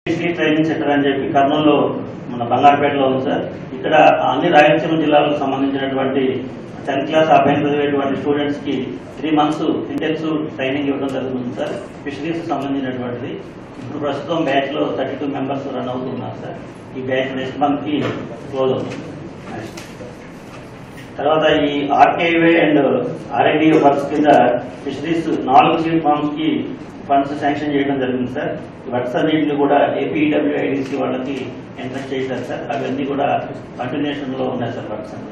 District training centre అని చెప్పి కర్నూలులో మన బంగారుపేటలో ఉంది సార్ ఇక్కడ అన్ని రాయలసీమ జిల్లాలకు సంబంధించినటువంటి టెన్త్ క్లాస్ అభ్యర్థి చదివేటువంటి స్టూడెంట్స్ కి త్రీ మంత్స్ ఇంటెన్సివ్ ట్రైనింగ్ ఇవ్వడం జరుగుతుంది సార్ ఫిషరీస్ సంబంధించినటువంటిది ఇప్పుడు ప్రస్తుతం బ్యాచ్ లో థర్టీ టూ మెంబర్స్ రన్ అవుతున్నారు సార్ ఈ బ్యాచ్ నెక్స్ట్ మంత్ కి క్లోజ్ అవుతుంది తర్వాత ఈ ఆర్కేవే అండ్ ఆర్ఎండి వర్క్స్ కింద ఫిషరీస్ నాలుగు సీట్ ఫార్మ్స్ కి ఫండ్స్ శాంక్షన్ చేయడం జరిగింది సార్ ఈ వర్క్స్ అన్నింటిని కూడా ఏపీడబ్ల్యూఐడిసి వాళ్ళకి ఎంట్రెస్ట్ చేశారు సార్ అవన్నీ కూడా కంటిన్యూషన్ లో ఉన్నాయి సార్ వర్క్స్ అన్ని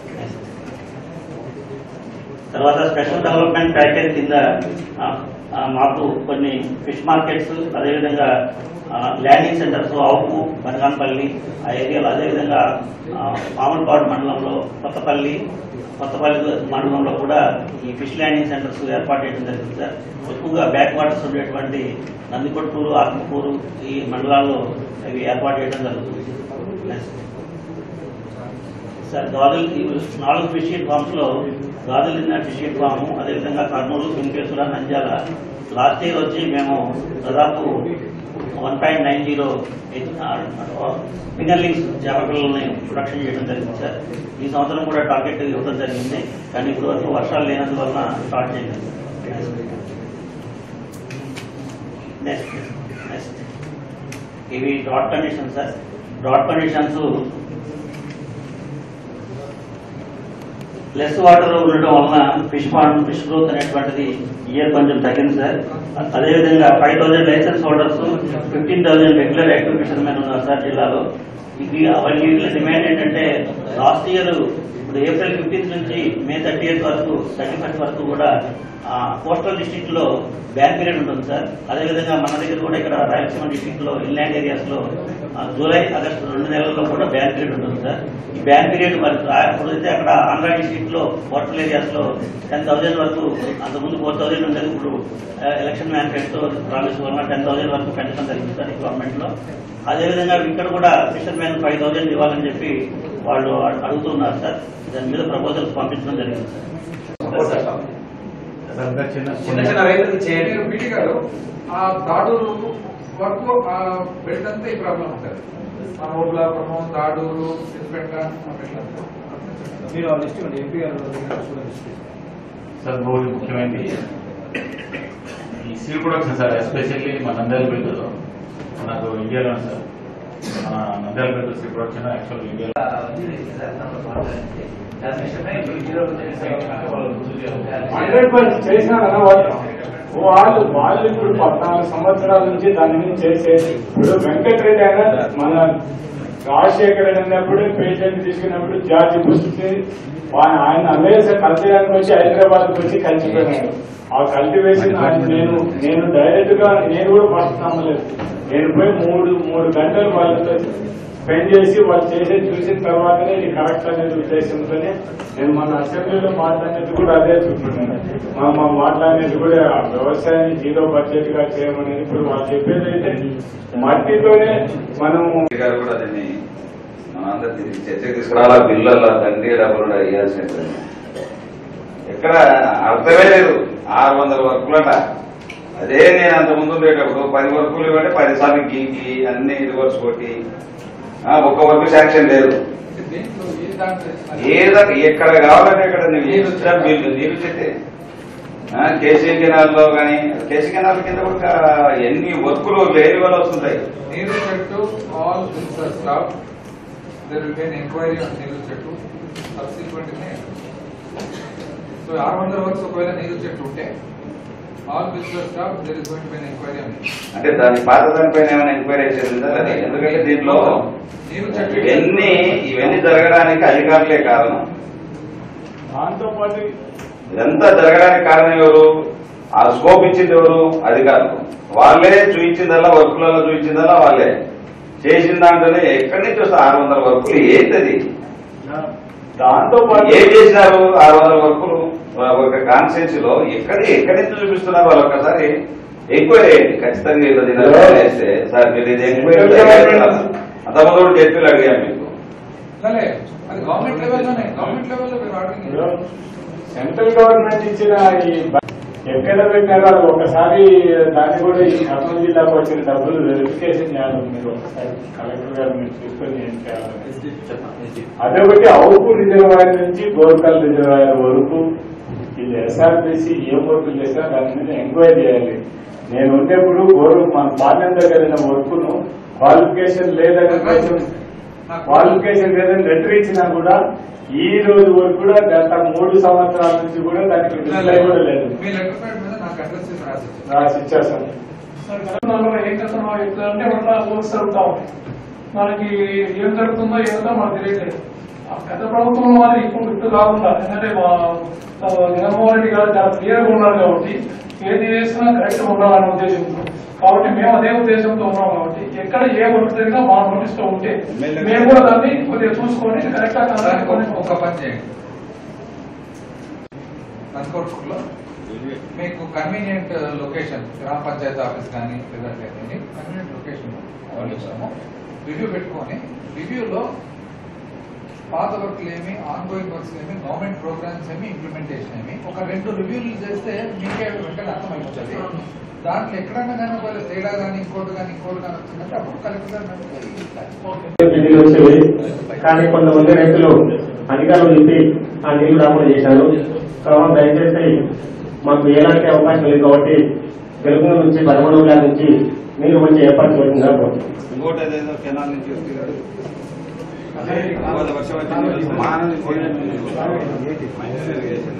తర్వాత స్పెషల్ డెవలప్మెంట్ ప్యాకేజ్ కింద ఆ, ఆ, మాకు కొన్ని ఫిష్ మార్కెట్స్ అదేవిధంగా ల్యాండింగ్ సెంటర్స్ ఆవుకు బనగానపల్లి ఆ ఏరియాలో అదేవిధంగా ఆ, మామూలుపాడు మండలంలో కొత్తపల్లి కొత్తపల్లి మండలంలో కూడా ఈ ఫిష్ ల్యాండింగ్ సెంటర్స్ ఏర్పాటు చేయడం జరిగింది సార్ ఎక్కువగా బ్యాక్ వాటర్స్ ఉండేటువంటి నందికొట్టూరు ఆత్మకూరు ఈ మండలాల్లో అవి ఏర్పాటు చేయడం జరుగుతుంది Next. సార్ గాజులు ఈ నాలుగు ఫిషింగ్ ఫార్మ్స్ లో గాజులిన్న ఫిషింగ్ ఫామ్ అదేవిధంగా కర్నూలు సింకేశ్వర నంద్యాల లాస్ట్ ఇయర్ వచ్చి మేము దాదాపు one point nine zero fingerlings చేపపిల్లల్ని ప్రొడక్షన్ చేయడం జరిగింది సార్ ఈ సంవత్సరం కూడా టార్గెట్ ఇవ్వడం జరిగింది కానీ ఇప్పుడు వరకు వర్షాలు లేనందువలన స్టార్ట్ చేయలేదు నెక్స్ట్ నెక్స్ట్ ఇవి drought condition sir drought conditions less water ఉండటం వలన ఫిష్ ఫార్మ్ ఫిష్ గ్రోత్ అనేటువంటిది ఇయర్ కొంచెం తగ్గింది సార్ అదేవిధంగా five thousand licence holders fifteen thousand regular active fishermen ఉన్నారు సార్ జిల్లాలో ఇది వాళ్ళకి డిమాండ్ ఏంటంటే లాస్ట్ ఇయర్ ఇప్పుడు ఏప్రిల్ ఫిఫ్టీన్త్ నుంచి మే థర్టీ ఎయిత్ వరకు థర్టీ ఫస్ట్ వరకు కూడా కోస్టల్ డిస్ట్రిక్ట్ లో బ్యాన్ పీరియడ్ ఉంటుంది సార్ అదేవిధంగా మన దగ్గర కూడా ఇక్కడ రాయలసీమ డిస్ట్రిక్ట్ లో ఇన్లాండ్ ఏరియాస్ లో ఆ, జూలై ఆగస్టు రెండు నెలల్లో కూడా బ్యాన్ పీరియడ్ ఉంటుంది సార్ ఈ బ్యాన్ పీరియడ్ మరి రా- అప్పుడైతే అక్కడ ఆంధ్ర డిస్ట్రిక్ట్ లో కోస్టల్ ఏరియాస్ లో టెన్ థౌసండ్ వరకు అంతకుముందు ఫోర్ థౌసండ్ ఉండేది ఇప్పుడు ఆ, ఎలక్షన్ మేనిఫెస్టో ప్రామిస్ వల్ల టెన్ థౌసండ్ వరకు పెంచడం జరిగింది సార్ ఈ గవర్నమెంట్ లో అదేవిధంగా ఇక్కడ కూడా ఫిషర్ మ్యాన్ ఫైవ్ థౌసండ్ ఇవ్వాలని చెప్పి వాళ్ళు అడు- అడుగుతున్నారు సార్ దాని మీద ప్రపోజల్స్ పంపించడం జరిగింది సార్ చిన్న చిన్న రైతులకు చేయండి మీరు పీటీ గారు ఆ దాడూరు వరకు ఆ బెల్ట్ అంతా ఈ ప్రాబ్లం ఉంటుంది ఆ రోడ్లాపురం దాడూరు సిద్దిపేట ఆ బెల్ట్ అంతా మీరు ఆ లిస్ట్ ఇవ్వండి ఎంపీ గారు దగ్గర కూడా లిస్ట్ ఇవ్వండి. సార్ మూడు ముఖ్యమైనది ఈ సీడ్ ప్రొడక్షన్ సార్ ఎస్పెషల్లీ మన నంద్యాల బిల్డర్ నాకు ఇండియాలో సార్ మన Nandyal builder seed production actual ఇండియాలో హండ్రెడ్ పర్సెంట్ చేసినా కదా వాళ్ళు వాళ్ళు వాళ్ళు ఇప్పుడు పద్నాలుగు సంవత్సరాల నుంచి దాని మీద చేసేది ఇప్పుడు వెంకటరెడ్డి అయినా మన రాజశేఖర్ రెడ్డి అన్నప్పుడు పేషెంట్ తీసుకున్నప్పుడు జార్జి పుష్టి ఆయన అవేస కల్చరానికి వచ్చి హైదరాబాద్ వచ్చి కలిసిపోయినాడు ఆ కల్టివేషన్ ఆయన నేను నేను డైరెక్ట్ గా నేను కూడా ఫస్ట్ నమ్మలేదు నేను పోయి మూడు మూడు గంటలు వాళ్ళతో స్పెండ్ చేసి వాళ్ళు చేసేది చూసిన తర్వాతనే ఇది కరెక్ట్ అనేది ఉద్దేశంతోనే నేను మన అసెంబ్లీలో మాట్లాడినది కూడా అదే చూస్తున్నాను మా మా మాట్లాడినది కూడా ఆ వ్యవసాయాన్ని జీరో బడ్జెట్ గా చేయమనేది ఇప్పుడు వాళ్ళు చెప్పేది అయితే మట్టితోనే మనము గారు కూడా దీన్ని మన అందరి చర్చకు తీసుకురావాలా బిల్లుల తండ్రి డబ్బులు కూడా ఇవ్వాల్సింది ఎక్కడ అర్థమే లేదు ఆరు వందల వర్కులట అదే నేను అంత ముందు ఉండేటప్పుడు పది వర్కులు ఇవ్వండి పది సార్లు గీకి అన్ని రివర్స్ కొట్టి ఆ, ఒక్క వర్క్ శాంక్షన్ లేదు దీంట్లో ఏ దాంట్లో ఏదో ఎక్కడ కావాలంటే అక్కడ నువ్వు ఏ ఇచ్చినా బిల్లు నీరు చెట్టే కేసీ కెనాల్లో కానీ కేసీ కెనాల్ కింద కూడా ఎన్ని వర్కులు లేని వల్ల వస్తుంటాయి నీరు చెట్టు all bills are stop there will be enquiry on నీరు చెట్టు సబ్సిక్వెంట్ సో ఆరు వందల వర్క్స్ ఒకవేళ నీరు చెట్టు ఉంటే all bills are stop there is going to be enquiry on అంటే దాని పాత దానిపైన ఏమైనా ఎంక్వైరీ చేసేది ఉందా లేదా? ఎందుకంటే దీంట్లో నీరు చెట్టు ఇవన్నీ ఇవన్నీ జరగడానికి అధికారులే కారణం దాంతో పాటు ఇదంతా జరగడానికి కారణం ఎవరు ఆ స్కోప్ ఇచ్చింది ఎవరు అధికారులు వాళ్ళే చూపించిందల్లా వర్కులలో చూపించిందల్లా వాళ్ళే చేసిన దాంట్లోనే ఎక్కడి నుంచి వస్తే ఆరు వందల వర్కులు ఏంటది దాంతో పాటు ఏం చేసినారు ఆరు వందల వర్కులు ఒక కాన్స్టిట్యూన్సీ లో ఎక్కడ ఎక్కడి నుంచి చూపిస్తున్నారు వాళ్ళు ఒక్కసారి ఎంక్వైరీ చేయండి ఖచ్చితంగా ఇలా దీని అర్థం చేస్తే సార్ మీరు ఇది ఎంక్వైరీ అంతమంది కూడా జడ్పీలు అడిగాం మీకు సరే అది గవర్నమెంట్ లెవెల్లోనే గవర్నమెంట్ లెవెల్లో మీరు ఆర్డరింగ్ సెంట్రల్ గవర్నమెంట్ ఇచ్చిన ఈ బ- ఎక్కడ పెట్టినారో అది ఒకసారి దాన్ని కూడా ఈ కర్నూలు జిల్లాకు వచ్చిన డబ్బులు వెరిఫికేషన్ చేయాలి మీరు ఒకసారి కలెక్టర్ గారు మీరు చూసుకొని ఏం చేయాలి అదొకటి అవుపు రిజర్వాయర్ నుంచి గోర్కల్ రిజర్వాయర్ వరకు ఇది ఎస్ఆర్బిసి ఏ వర్క్ చేసినా దాని మీద ఎంక్వైరీ చేయాలి నేను ఉండేప్పుడు గోరు మన పాలెం దగ్గర వర్క్ ను క్వాలిఫికేషన్ లేదని క్వాలిఫికేషన్ లేదని లెటర్ ఇచ్చినా కూడా ఈ రోజు వరకు కూడా గత మూడు సంవత్సరాల నుంచి కూడా దానికి రిప్లై కూడా లేదు మీ లెటర్ ప్యాడ్ మీద నాకు అడ్రస్ చేసి రాసి ఇచ్చారు. రాసి ఇచ్చేస్తాను సార్ గతంలో ఏం చేస్తున్నాం ఇట్లా అంటే మన వర్క్స్ జరుగుతా ఉంటాయి మనకి ఏం జరుగుతుందో ఏదో మనకు తెలియట్లేదు ఆ గత ప్రభుత్వం వారి ఇప్పుడు ఇప్పుడు కాకుండా ఎందుకంటే మా ఆ, జగన్మోహన్ రెడ్డి గారు చాలా క్లియర్గా ఉన్నారు కాబట్టి ఏది చేసినా కరెక్ట్ ఉండాలనే ఉద్దేశంతో కాబట్టి మేము అదే ఉద్దేశంతో ఉన్నాం కాబట్టి ఎక్కడ ఏ వర్క్ జరిగినా మా నోటీస్ లో ఉంటే మేము కూడా దాన్ని కొద్దిగా చూసుకొని కరెక్ట్ దానికి గా ఒక- ఒక పని చేయండి నందికొట్కూరులో మీకు కన్వీనియంట్ లొకేషన్ గ్రామ పంచాయతీ ఆఫీస్ కానీ లేదంటే కన్వీనియంట్ లొకేషన్ ఇస్తాము రివ్యూ పెట్టుకొని రివ్యూలో పాత వర్క్లు ఏమి ఆన్ గోయింగ్ వర్క్స్ ఏమి గవర్నమెంట్ ప్రోగ్రామ్స్ ఏమి ఇంప్లిమెంటేషన్ ఏమి ఒక రెండు రివ్యూలు చేస్తే మీకే వెంటనే అర్థమైపోతుంది దాంట్లో ఎక్కడైనా కానీ ఒకవేళ తేడా కానీ ఇంకోటి కానీ ఇంకోటి కానీ వచ్చిందంటే అప్పుడు కలెక్టర్ గారు నీళ్ళు వచ్చేవి కానీ కొంతమంది రైతులు అధికారులు చెప్పి ఆ నీళ్లు రాకుండా చేశారు కాబట్టి దయచేసి మాకు ఎలాంటి అవకాశం లేదు కాబట్టి తెలుగు నుంచి పదమూడు నుంచి నీరు వచ్చే ఏర్పాటు చేసిందా ఇంకోటి ఏదైనా కెనాల్ నుంచి వస్తుంది కదా. ఇవాళ వర్షం వచ్చింది మానవ మైనర్ ఇరిగేషన్.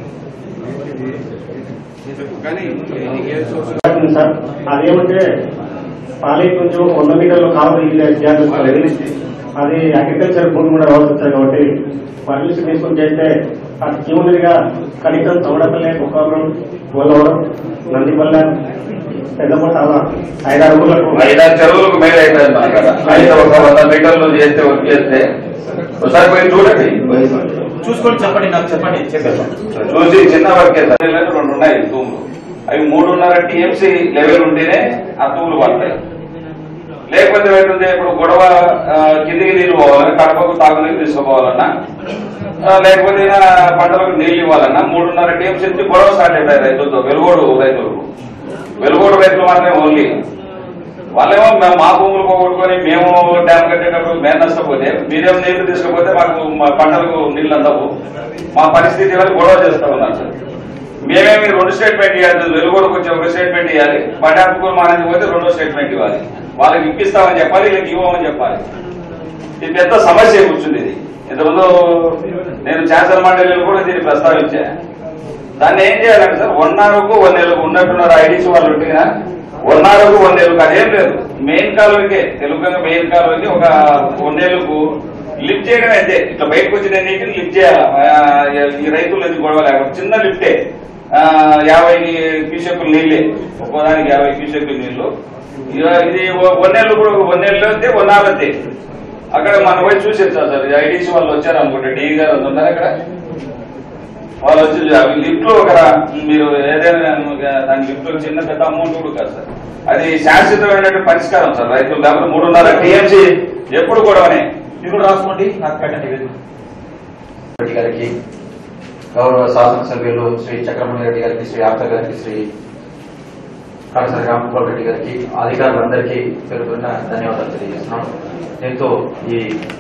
కానీ నీకేం సోర్స్ సార్ అదేమంటే పాలయ్య కొంచెం వంద మీటర్లు కావాలి చేయాలి అది అగ్రికల్చర్ భూమి కూడా రావాల్సి వచ్చాయి కాబట్టి పర్మిషన్ తీసుకుని చేస్తే అది క్యూనరీగా కనీసం తౌడపల్లె కుక్కవరం పోలవరం నందిపల్లె పెద్దపట్ట అలా ఐదారు ఊర్లకు ఐదారు చెరువులకు మేలు అవుతుంది మన కాడ అయితే ఒక వంద మీటర్లు చేస్తే వర్క్ చేస్తే ఒకసారి పోయి చూడండి చూసుకొని చెప్పండి నాకు చెప్పండి చెప్పేస్తాం చూసి చిన్న వర్క్ చేస్తారు రెండు ఉన్నాయి తూములు అవి మూడున్నర టీఎంసీ లెవెల్ ఉంటేనే ఆ తూములు పడతాయి లేకపోతే ఏంటంటే ఇప్పుడు గొడవ ఆ, కిందికి నీళ్ళు పోవాలన్నా కడపకు తాగునీరు తీసుకుపోవాలన్నా ఆ, లేకపోతే ఈయన పంటలకు నీళ్ళు ఇవ్వాలన్నా మూడున్నర టీఎంసీ నుంచి గొడవ స్టార్ట్ అవుతాయి రైతులతో వెలుగోడు రైతులకు వెలుగోడు రైతులు మాత్రమే ఓన్లీ వాళ్ళేమో మేము మా భూములు పోగొట్టుకొని మేము డ్యామ్ కట్టేటప్పుడు మేము నష్టపోతే మీరేమో నీళ్లు తీసుకుపోతే మాకు మా పంటలకు నీళ్లు అందవు మా పరిస్థితి వల్ల గొడవ చేస్తా ఉన్నారు సార్ మేమేమి రెండు స్టేట్మెంట్ ఇవ్వాలి వెలుగోడుకు వచ్చి ఒక స్టేట్మెంట్ ఇవ్వాలి మా డ్యామ్కు మానేది పోతే రెండో స్టేట్మెంట్ ఇవ్వాలి వాళ్ళకి ఇప్పిస్తామని చెప్పాలి వీళ్ళకి ఇవ్వమని చెప్పాలి ఇది పెద్ద సమస్య కూర్చుంది ఇది ఇంతకుముందు నేను ఛాన్సలర్ మండలిలో కూడా దీన్ని ప్రస్తావించా దాన్ని ఏం చేయాలంటే సార్ వన్నారకు వన్ నెలకు ఉన్నట్టున్నారు ఐడీస్ వాళ్ళు ఉంటే కదా, వన్నారకు వన్ నెలకు అదేం లేదు మెయిన్ కాలువకే తెలుగు మెయిన్ కాలువకి ఒక వన్ నెలకు లిఫ్ట్ చేయడం అయితే ఇట్లా బయటకు వచ్చిన నీటిని లిఫ్ట్ చేయాలి ఆ, ఈ రైతులు ఎందుకు గొడవ లేకుండా చిన్న లిఫ్టే ఆ, యాభై క్యూసెక్కులు నీళ్ళే ఒక్కోదానికి యాభై క్యూసెక్కులు నీళ్లు ఇక ఇది వన్నెళ్ళు కూడా వన్నెళ్ళు అయితే వన్నాలు అయితే అక్కడ మనం పోయి చూసేది సార్ ఐడీసీ వాళ్ళు వచ్చారు అనుకుంటే డి గారు అది ఉన్నారు అక్కడ వాళ్ళు వచ్చి అవి లిఫ్ట్ లో ఒక మీరు ఏదైనా దాని లిఫ్ట్ లో చిన్న పెద్ద అమౌంట్ కూడా కాదు సార్ అది శాశ్వతమైన పరిష్కారం సార్ రైతులు లేకపోతే మూడున్నర టీఎంసీ ఎప్పుడు గొడవనే ఇది కూడా రాసుకోండి నాకు పెట్టండి రెడ్డి గారికి గౌరవ శాసనసభ్యులు శ్రీ చక్రమణి రెడ్డి గారికి శ్రీ ఆర్త గారికి శ్రీ కాళేశ్వర రామగోపాల్ రెడ్డి గారికి అధికారులందరికీ పేరుతున్న ధన్యవాదాలు తెలియజేస్తున్నాను దీంతో ఈ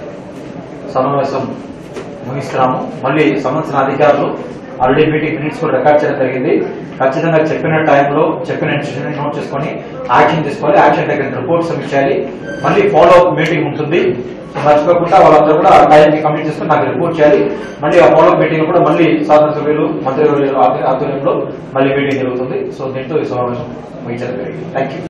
సమావేశం ముగిస్తున్నాము మళ్ళీ సంబంధించిన అధికారులు ఆల్రెడీ మీటింగ్ మినిట్స్ కూడా రికార్డ్ చేయడం జరిగింది ఖచ్చితంగా చెప్పిన టైంలో చెప్పిన ఇన్స్ట్రక్షన్ నోట్ చేసుకొని యాక్షన్ తీసుకోవాలి యాక్షన్ దగ్గర రిపోర్ట్ సబ్మిట్ చేయాలి మళ్ళీ ఫాలో అప్ మీటింగ్ ఉంటుంది సో మర్చిపోకుండా వాళ్ళందరూ కూడా ఆ టైంకి కంప్లీట్ చేసుకొని నాకు రిపోర్ట్ చేయాలి మళ్ళీ ఆ ఫాలో అప్ మీటింగ్ కూడా మళ్ళీ శాసనసభ్యులు మంత్రి ఆధ్వర్యంలో మళ్ళీ మీటింగ్ జరుగుతుంది సో దీంతో ఈ సమావేశం ముగించడం జరిగింది థ్యాంక్ యూ